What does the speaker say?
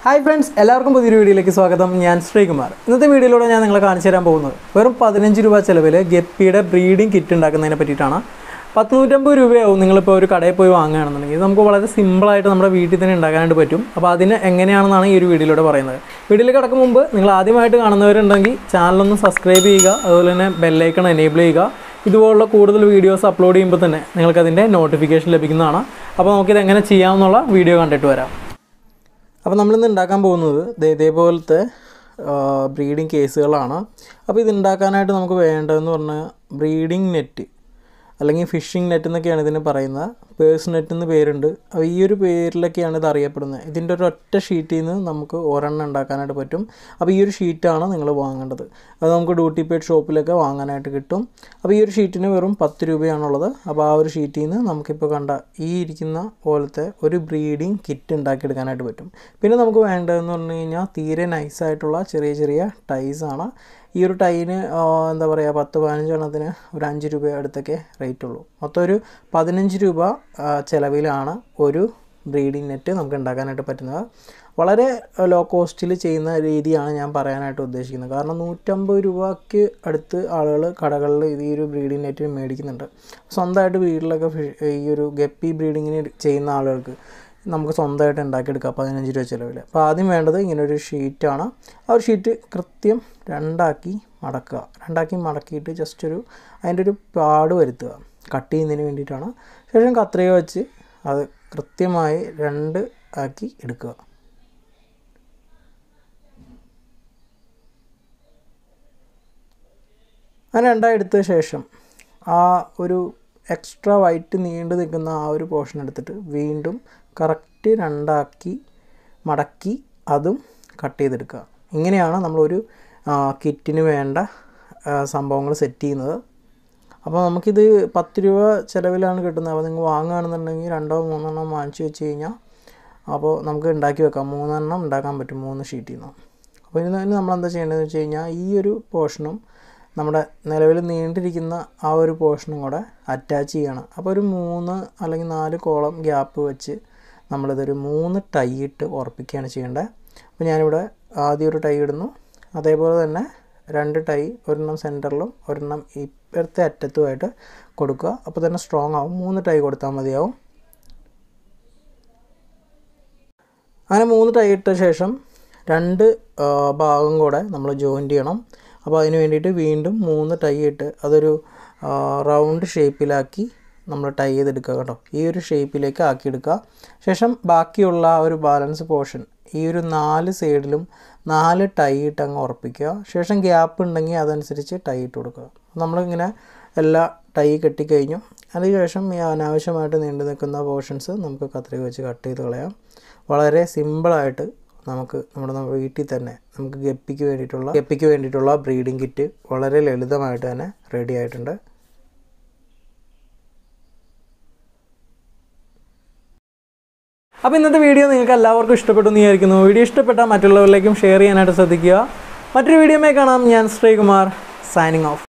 hi friends എല്ലാവർക്കും പുതിയൊരു വീഡിയോയിലേക്ക് സ്വാഗതം ഞാൻ ശ്രീകുമാർ ഇന്നത്തെ വീഡിയോയിലൂടെ ഞാൻ നിങ്ങളെ കാണിച്ചു തരാൻ പോകുന്നത് വെറും പതിനഞ്ച് രൂപ ചിലവിൽ ഗപ്പിയുടെ ബ്രീഡിംഗ് കിറ്റ് ഉണ്ടാക്കുന്നതിനെ പറ്റിയിട്ടാണ് പത്ത് നൂറ്റമ്പത് രൂപയാവും നിങ്ങളിപ്പോൾ ഒരു കടയിൽ പോയി വാങ്ങുകയാണെന്നുണ്ടെങ്കിൽ ഇത് നമുക്ക് വളരെ സിമ്പിളായിട്ട് നമ്മുടെ വീട്ടിൽ തന്നെ ഉണ്ടാക്കാനായിട്ട് പറ്റും അപ്പോൾ അതിന് എങ്ങനെയാണെന്നാണ് ഈ ഒരു വീഡിയോയിലൂടെ പറയുന്നത് വീഡിയോയിൽ കിടക്കും മുമ്പ് നിങ്ങൾ ആദ്യമായിട്ട് കാണുന്നവരുണ്ടെങ്കിൽ ചാനലൊന്ന് സബ്സ്ക്രൈബ് ചെയ്യുക അതുപോലെ തന്നെ ബെല്ലൈക്കൺ എനേബിൾ ചെയ്യുക ഇതുപോലുള്ള കൂടുതൽ വീഡിയോസ് അപ്ലോഡ് ചെയ്യുമ്പോൾ തന്നെ നിങ്ങൾക്കതിൻ്റെ നോട്ടിഫിക്കേഷൻ ലഭിക്കുന്നതാണ് അപ്പോൾ നമുക്കിത് എങ്ങനെ ചെയ്യാമെന്നുള്ള വീഡിയോ കണ്ടിട്ട് വരാം അപ്പോൾ നമ്മളിന്ന് ഉണ്ടാക്കാൻ പോകുന്നത് ദേ ഇതേപോലത്തെ ബ്രീഡിങ് കേസുകളാണ് അപ്പോൾ ഇത് ഉണ്ടാക്കാനായിട്ട് നമുക്ക് വേണ്ടതെന്ന് പറഞ്ഞാൽ ബ്രീഡിംഗ് നെറ്റ് അല്ലെങ്കിൽ ഫിഷിംഗ് നെറ്റ് എന്നൊക്കെയാണ് ഇതിന് പറയുന്നത് പേഴ്സ് നെറ്റ് എന്ന് പേരുണ്ട് അപ്പോൾ ഈ ഒരു പേരിലൊക്കെയാണ് ഇത് അറിയപ്പെടുന്നത് ഇതിൻ്റെ ഒരു ഒറ്റ ഷീറ്റിൽ നിന്ന് നമുക്ക് ഒരെണ്ണം ഉണ്ടാക്കാനായിട്ട് പറ്റും അപ്പോൾ ഈ ഒരു ഷീറ്റാണ് നിങ്ങൾ വാങ്ങേണ്ടത് അത് നമുക്ക് ഡ്യൂട്ടി പെയ്ഡ് ഷോപ്പിലൊക്കെ വാങ്ങാനായിട്ട് കിട്ടും അപ്പോൾ ഈ ഒരു ഷീറ്റിന് വെറും പത്ത് രൂപയാണുള്ളത് അപ്പോൾ ആ ഒരു ഷീറ്റിൽ നിന്ന് നമുക്കിപ്പോൾ കണ്ട ഈ ഇരിക്കുന്ന പോലത്തെ ഒരു ബ്രീഡിംഗ് കിറ്റ് ഉണ്ടാക്കിയെടുക്കാനായിട്ട് പറ്റും പിന്നെ നമുക്ക് വേണ്ടതെന്ന് പറഞ്ഞു കഴിഞ്ഞാൽ തീരെ നൈസായിട്ടുള്ള ചെറിയ ചെറിയ ടൈസാണ് ഈ ഒരു ടൈന് ആ, എന്താ പറയുക പത്ത് പതിനഞ്ച് എണ്ണത്തിന് ഒരു അഞ്ച് രൂപ അടുത്തൊക്കെ റേറ്റ് ഉള്ളൂ മൊത്തം ഒരു പതിനഞ്ച് രൂപ ആ, ചിലവിലാണ് ഒരു ബ്രീഡിംഗ് നെറ്റ് നമുക്ക് ഉണ്ടാക്കാനായിട്ട് പറ്റുന്നത് വളരെ ലോ കോസ്റ്റിൽ ചെയ്യുന്ന രീതിയാണ് ഞാൻ പറയാനായിട്ട് ഉദ്ദേശിക്കുന്നത് കാരണം നൂറ്റമ്പത് രൂപയ്ക്ക് അടുത്ത് ആളുകൾ കടകളിൽ ഇത് ഈ ഒരു ബ്രീഡിംഗ് നെറ്റ് മേടിക്കുന്നുണ്ട് സ്വന്തമായിട്ട് വീട്ടിലൊക്കെ ഫിഷ് ഈ ഒരു ഗപ്പി ബ്രീഡിങ്ങിന് ചെയ്യുന്ന ആളുകൾക്ക് നമുക്ക് സ്വന്തമായിട്ട് ഉണ്ടാക്കിയെടുക്കാം പതിനഞ്ച് രൂപ ചിലവിൽ അപ്പോൾ ആദ്യം വേണ്ടത് ഇങ്ങനെ ഒരു ഷീറ്റാണ് ആ ഒരു ഷീറ്റ് കൃത്യം രണ്ടാക്കി മടക്കുക രണ്ടാക്കി മടക്കിയിട്ട് ജസ്റ്റ് ഒരു അതിൻ്റെ ഒരു പാട് വരുത്തുക കട്ട് ചെയ്യുന്നതിന് വേണ്ടിയിട്ടാണ് ശേഷം കത്രിക വെച്ച് അത് കൃത്യമായി രണ്ട് ആക്കി എടുക്കുക അങ്ങനെ രണ്ടായി എടുത്ത ശേഷം ആ ഒരു എക്സ്ട്രാ വൈറ്റ് നീണ്ടു നിൽക്കുന്ന ആ ഒരു പോർഷൻ എടുത്തിട്ട് വീണ്ടും കറക്റ്റ് രണ്ടാക്കി മടക്കി അതും കട്ട് ചെയ്തെടുക്കുക ഇങ്ങനെയാണ് നമ്മളൊരു കിറ്റിന് വേണ്ട സംഭവങ്ങൾ സെറ്റ് ചെയ്യുന്നത് അപ്പോൾ നമുക്കിത് പത്ത് രൂപ ചിലവിലാണ് കിട്ടുന്നത് അപ്പോൾ നിങ്ങൾ വാങ്ങുകയാണെന്നുണ്ടെങ്കിൽ രണ്ടോ മൂന്നെണ്ണം വാങ്ങിച്ചു വെച്ച് കഴിഞ്ഞാൽ അപ്പോൾ നമുക്ക് ഉണ്ടാക്കി വെക്കാം മൂന്നെണ്ണം ഉണ്ടാക്കാൻ പറ്റും മൂന്ന് ഷീറ്റിൽ നിന്ന് അപ്പോൾ ഇതിന് നമ്മൾ എന്താ ചെയ്യേണ്ടതെന്ന് വെച്ച് കഴിഞ്ഞാൽ ഈ ഒരു പോർഷനും നമ്മുടെ നിലവിൽ നീണ്ടിരിക്കുന്ന ആ ഒരു പോർഷനും കൂടെ അറ്റാച്ച് ചെയ്യണം അപ്പോൾ ഒരു മൂന്ന് അല്ലെങ്കിൽ നാല് കോളം ഗ്യാപ്പ് വെച്ച് നമ്മളിതൊരു മൂന്ന് ടൈ ഇട്ട് ഉറപ്പിക്കുകയാണ് ചെയ്യേണ്ടത് അപ്പോൾ ഞാനിവിടെ ആദ്യം ഒരു ടൈ ഇടുന്നു അതേപോലെ തന്നെ രണ്ട് ടൈ ഒരെണ്ണം സെൻറ്ററിലും ഒരെണ്ണം ഇപ്പുറത്തെ അറ്റത്തുമായിട്ട് കൊടുക്കുക അപ്പോൾ തന്നെ സ്ട്രോങ് ആവും മൂന്ന് ടൈ കൊടുത്താൽ മതിയാവും അങ്ങനെ മൂന്ന് ടൈ ഇട്ട ശേഷം രണ്ട് ആ, ഭാഗം കൂടെ നമ്മൾ ജോയിൻ്റ് ചെയ്യണം അപ്പോൾ അതിന് വേണ്ടിയിട്ട് വീണ്ടും മൂന്ന് ടൈ ഇട്ട് അതൊരു ആ, റൗണ്ട് ഷേപ്പിലാക്കി നമ്മൾ ടൈ ചെയ്തെടുക്കുക കേട്ടോ ഈ ഒരു ഷേപ്പിലേക്ക് ആക്കിയെടുക്കുക ശേഷം ബാക്കിയുള്ള ആ ഒരു ബാലൻസ് പോർഷൻ ഈ ഒരു നാല് സൈഡിലും നാല് ടൈ ഇട്ട് അങ്ങ് ഉറപ്പിക്കുക ശേഷം ഗ്യാപ്പ് ഉണ്ടെങ്കിൽ അതനുസരിച്ച് ടൈ ഇട്ട് കൊടുക്കുക നമ്മളിങ്ങനെ എല്ലാ ടൈ കെട്ടിക്കഴിഞ്ഞു അതിനുശേഷം ഈ അനാവശ്യമായിട്ട് നീണ്ടു നിൽക്കുന്ന പോർഷൻസ് നമുക്ക് കത്രിക വെച്ച് കട്ട് ചെയ്ത് കളയാം വളരെ സിമ്പിളായിട്ട് നമുക്ക് നമ്മുടെ നമ്മുടെ വീട്ടിൽ തന്നെ നമുക്ക് ഗപ്പിക്ക് വേണ്ടിയിട്ടുള്ള ഗപ്പിക്ക് വേണ്ടിയിട്ടുള്ള ബ്രീഡിംഗ് കിറ്റ് വളരെ ലളിതമായിട്ട് തന്നെ റെഡി ആയിട്ടുണ്ട് അപ്പോൾ ഇന്നത്തെ വീഡിയോ നിങ്ങൾക്ക് എല്ലാവർക്കും ഇഷ്ടപ്പെട്ടു എന്ന് വിചാരിക്കുന്നു വീഡിയോ ഇഷ്ടപ്പെട്ടാൽ മറ്റുള്ളവരിലേക്കും ഷെയർ ചെയ്യാനായിട്ട് ശ്രദ്ധിക്കുക മറ്റൊരു വീഡിയോമേ കാണാം ഞാൻ ശ്രീകുമാർ സൈനിങ് ഓഫ്